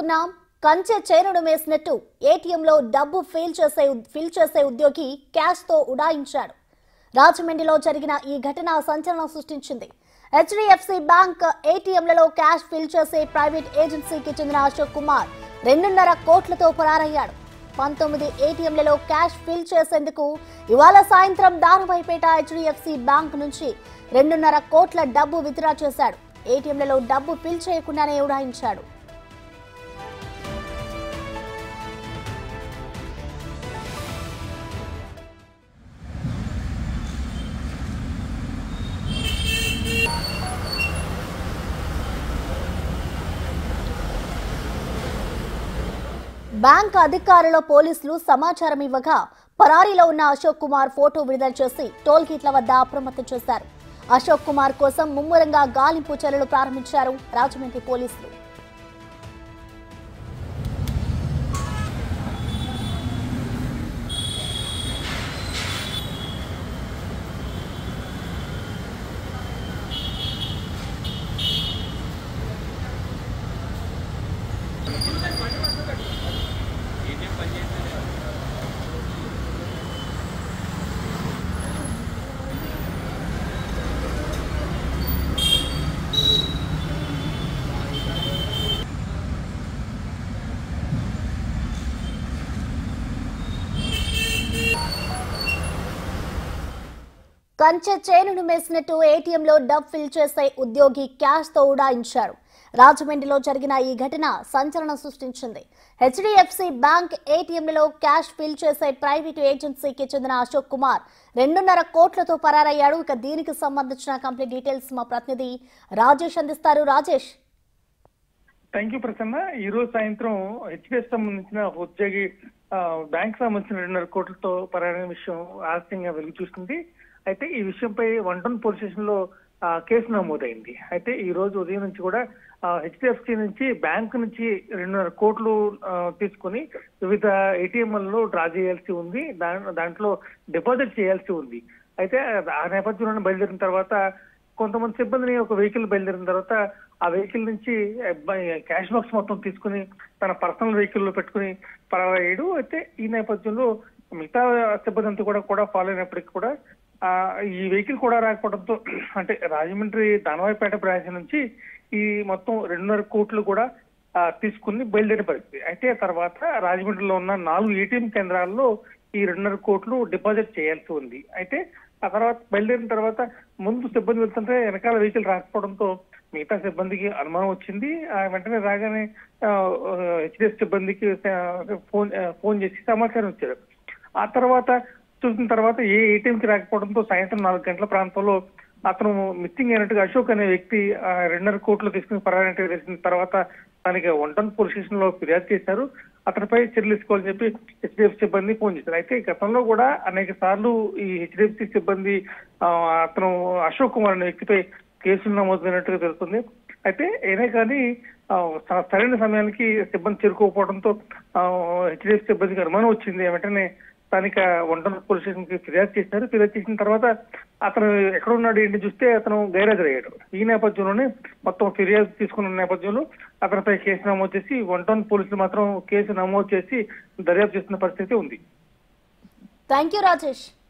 చూస్తున్నాం కంచె చేనుడు మేసినట్టు ఏటీఎంలో డబ్బు ఫీల్ చేసే ఫిల్ చేసే ఉద్యోగి క్యాష్ తో ఉడాయించాడు రాజమండ్రిలో జరిగిన ఈ ఘటన సంచలనం సృష్టించింది హెచ్డిఎఫ్సి బ్యాంక్ ఏటీఎంలలో క్యాష్ ఫిల్ చేసే ప్రైవేట్ ఏజెన్సీకి చెందిన అశోక్ కుమార్ రెండున్నర కోట్లతో పరారయ్యాడు పంతొమ్మిది ఏటీఎంలలో క్యాష్ ఫిల్ చేసేందుకు ఇవాళ సాయంత్రం దారువైపేట హెచ్డిఎఫ్సి బ్యాంక్ నుంచి రెండున్నర కోట్ల డబ్బు విత్డ్రా చేశాడు ఏటీఎంలలో డబ్బు ఫిల్ చేయకుండానే ఉడాయించాడు బ్యాంక్ అధికారుల పోలీసులు సమాచారం ఇవ్వగా పరారీలో ఉన్న అశోక్ కుమార్ ఫోటో విడుదల చేసి టోల్ గేట్ల వద్ద అప్రమత్తం చేశారు అశోక్ కుమార్ కోసం ముమ్మరంగా గాలింపు చర్యలు ప్రారంభించారు రాజమండ్రి పోలీసులు కంచె చేనును మేసినట్టు ఏటీఎంలో డబ్ ఫిల్ చేసే ఉద్యోగి క్యాష్ తో ఉడాయించారు రాజమండ్రిలో జరిగిన ఈ ఘటన సంచలనం సృష్టించింది హెచ్డిఎఫ్సి బ్యాంక్ ఏటీఎంలలో క్యాష్ ఫిల్ చేసే ప్రైవేటు ఏజెన్సీకి చెందిన అశోక్ కుమార్ రెండున్నర కోట్లతో పరారయ్యాడు ఇక దీనికి సంబంధించిన కంప్లీట్ డీటెయిల్స్ మా ప్రతినిధి రాజేష్ అందిస్తారు రాజేష్ థ్యాంక్ యూ ప్రసన్న ఈ రోజు సాయంత్రం హెచ్డిఎఫ్ సంబంధించిన ఒక ఉద్యోగి ఆ, బ్యాంక్ సంబంధించిన రెండున్నర కోట్లతో పరాయణ విషయం ఆలస్యంగా వెలుగు చూస్తుంది అయితే ఈ విషయంపై వన్ టౌన్ పోలీస్ స్టేషన్ లో ఆ, కేసు నమోదైంది అయితే ఈ రోజు ఉదయం నుంచి కూడా హెచ్డిఎఫ్సి నుంచి బ్యాంక్ నుంచి రెండున్నర కోట్లు ఆ, తీసుకుని వివిధ ఏటీఎంలలో డ్రా చేయాల్సి ఉంది దా- దాంట్లో డిపాజిట్ చేయాల్సి ఉంది అయితే ఆ నేపథ్యంలో బయలుదేరిన తర్వాత కొంతమంది సిబ్బందిని ఒక వెహికల్ బయలుదేరిన తర్వాత ఆ వెహికల్ నుంచి అబ్బాయి క్యాష్ బాక్స్ మొత్తం తీసుకుని తన పర్సనల్ వెహికల్ లో పెట్టుకుని పరారయ్యాడు అయితే ఈ నేపథ్యంలో మిగతా సిబ్బంది అంతా కూడా కూడా ఫాలో అయినప్పటికీ కూడా ఆ ఈ వెహికల్ కూడా రాకపోవడంతో అంటే రాజమండ్రి దానవాయిపేట బ్రాంచ్ నుంచి ఈ మొత్తం రెండున్నర కోట్లు కూడా ఆ, తీసుకుని బయలుదేరిన పరిస్థితి అయితే ఆ తర్వాత రాజమండ్రిలో ఉన్న నాలుగు ఏటీఎం కేంద్రాల్లో ఈ రెండున్నర కోట్లు డిపాజిట్ చేయాల్సి ఉంది అయితే ఆ తర్వాత బయలుదేరిన తర్వాత ముందు సిబ్బంది వెళ్తుంటే వెనకాల వెహికల్ రాకపోవడంతో మిగతా సిబ్బందికి అనుమానం వచ్చింది ఆ వెంటనే రాగానే హెచ్డిఎఫ్ సిబ్బందికి ఆ, ఫోన్ ఆ, ఫోన్ చేసి సమాచారం ఇచ్చారు ఆ తర్వాత చూసిన తర్వాత ఏ ఏటీఎం కి రాకపోవడంతో సాయంత్రం నాలుగు గంటల ప్రాంతంలో అతను మిస్సింగ్ అయినట్టుగా అశోక్ అనే వ్యక్తి ఆ, రెండున్నర కోట్లు తీసుకుని పరారైనట్టుగా తెలిసిన తర్వాత దానికి వంటన్ పోలీస్ స్టేషన్ లో ఫిర్యాదు చేశారు అతనిపై చర్యలు తీసుకోవాలని చెప్పి హెచ్డిఎఫ్ సిబ్బంది ఫోన్ చేశారు అయితే గతంలో కూడా అనేక సార్లు ఈ హెచ్డిఎఫ్సి సిబ్బంది ఆ, అతను అశోక్ కుమార్ అనే వ్యక్తిపై కేసులు నమోదైనట్టుగా తెలుస్తుంది అయితే అయినా కానీ ఆ, స- సరైన సమయానికి సిబ్బంది చేరుకోకపోవడంతో హెచ్డిఎఫ్ సిబ్బందికి అనుమానం వచ్చింది వెంటనే స్థానిక వంటల పోలీస్ స్టేషన్ కి ఫిర్యాదు చేశారు ఫిర్యాదు చేసిన తర్వాత అతను ఎక్కడ ఉన్నాడు ఏంటి చూస్తే అతను గైరాజరయ్యాడు ఈ నేపథ్యంలోనే మొత్తం ఫిర్యాదు తీసుకున్న నేపథ్యంలో అతనిపై కేసు నమోదు చేసి వన్ టౌన్ పోలీసులు మాత్రం కేసు నమోదు చేసి దర్యాప్తు చేస్తున్న పరిస్థితి ఉంది థ్యాంక్ యూ రాజేష్